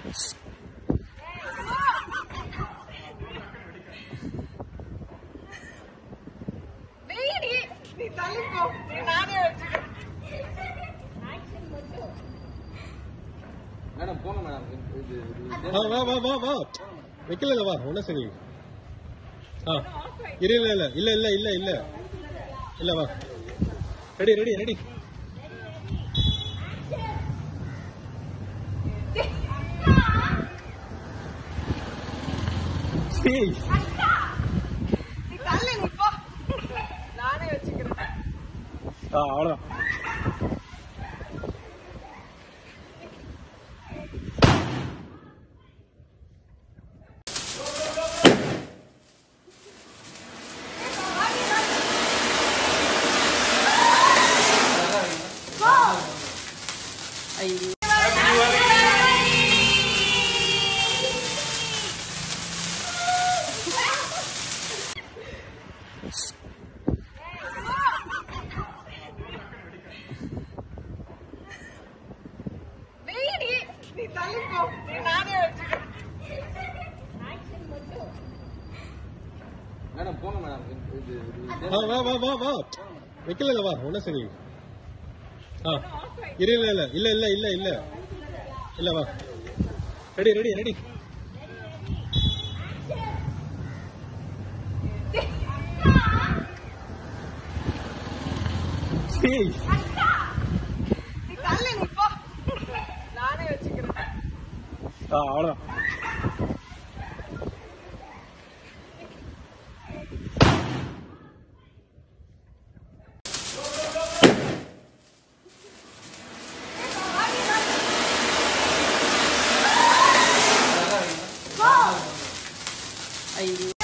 வெயிடி நீ தள்ளிப்போ நீ நானே வச்சுக்கிறேன் மேடம் போங்க மேடம் இது இது- வா வா வா வா வா வைக்கல வா ஒன்னும் சரி ஆ இரு இல்ல இல்ல இல்ல இல்ல இல்ல இல்ல இல்ல வா ரெடி ரெடி ரெடி ஏய் நீ தள்ளி நிப்போ நானே வச்சுக்கிறேன் ஆ அவ்வளோதான் வெயிடி நீ தள்ளிப்போ நீ நானே வச்சுக்கிறேன் மேடம் போங்க மேடம் இது இது- ஆ வா வா வா வா வைக்கல வா ஒன்னும் சரி ஆ இரு இல்ல இல்ல இல்ல இல்ல இல்ல இல்ல இல்ல வா ரெடி ரெடி ரெடி ஏய் நீ தள்ளி நிப்போ நானே வச்சுக்கிறேன் ஆ அவ்வளோதான் ஐயோ